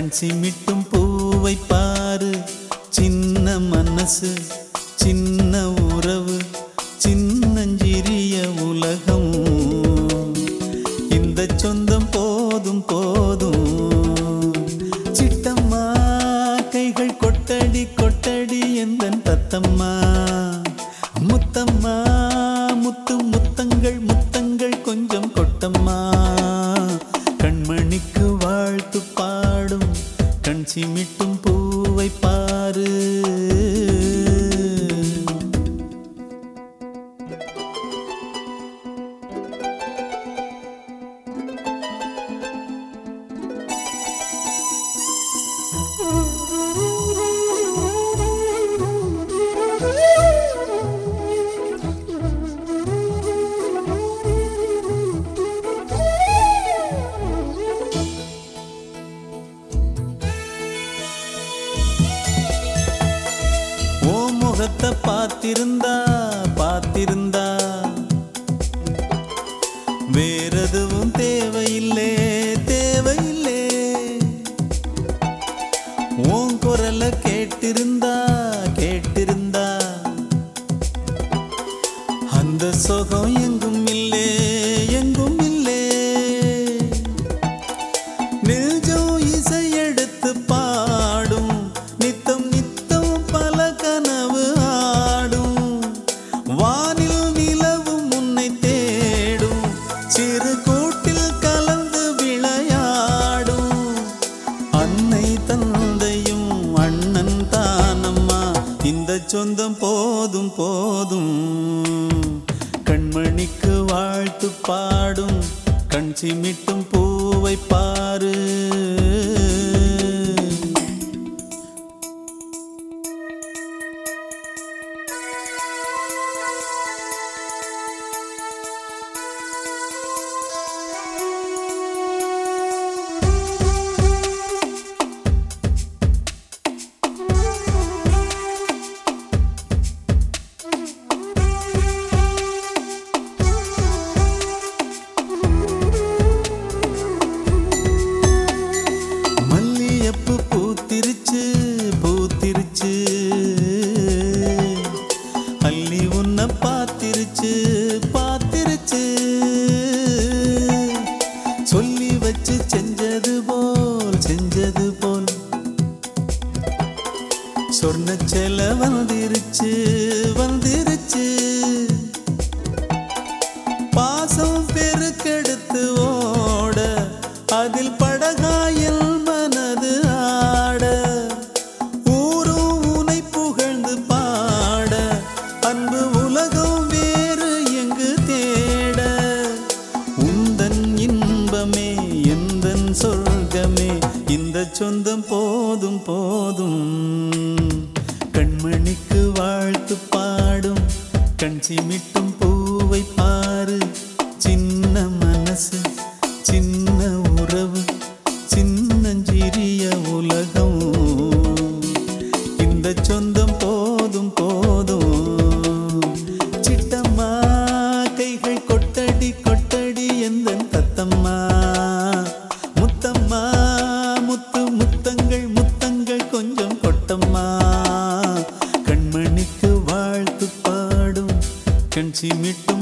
கண் சிமிட்டும் பூவை பாரு சின்ன மனசு சின்ன உறவு சின்னஞ்சிறிய உலகம் இந்த சொந்தம் போதும் போதும் சிட்டம்மா கைகள் கொட்டடி கொட்டடி எந்தன் தத்தம்மா முத்தம்மா முத்து முத்தங்கள் முத்தங்கள் கொஞ்சம் கொட்டம்மா கண்மணிக்கு வாழ்த்து பாடும் கண் சிமிட்டும் பூவை பாரு ஓ முகத்தை பார்த்திருந்தா பார்த்திருந்தா வேறெதுவும் தேவையில்லே தேவையில்லே உன் குரல கேட்டிருந்தா கேட்டிருந்தா அந்த சுகம் எங்கும் இல்லே எங்கும் இல்லே நெஞ்சம் இசை எடுத்து பாடும் நித்தம் நித்தம் பல கனவு ஆடும் வானில் நிலவும் உன்னை தேடும் சிறு கூட்டில் கலந்து விளையாடும் அன்னை தந்தையும் அண்ணன் தானம்மா இந்த சொந்தம் போதும் போதும் கண்மணிக்கு வாழ்த்து பாடும் கண் சிமிட்டும் பூவை பாரு மல்லியப்பு பூத்திருச்சு பூத்திருச்சு அள்ளி உன்னை பார்த்திருச்சு பார்த்திருச்சு சொல்லி வச்சு செஞ்சது போல் செஞ்சது போல் சொன்ன செல வந்திருச்சு வந்திருச்சு பாசம் பெருக்கெடுத்து ஓட அதில் படகாயில் மனது ஆட ஊரும் உனை புகழ்ந்து பாட அன்பு உலகம் வேறு எங்கு தேட உந்தன் இன்பமே எந்தன் சொர்க்கமே இந்த சொந்தம் போதும் போதும் கண்மணிக்கு வாழ்த்து பாடும் கண் சிமிட்டும் பூவை பாரு சின்ன மனசு சின்ன உறவு சின்னஞ்சிறிய உலகம் இந்த சொந்தம் போதும் போதும் சிட்டம்மா கைகள் கொட்டடி கொட்டடி எந்த தத்தம்மா முத்தம்மா முத்து முத்தங்கள் முத்தங்கள் கொஞ்சம் கொட்டம்மா கண்மணிக்கு வாழ்த்து பாடும் கண் சிமிட்டும்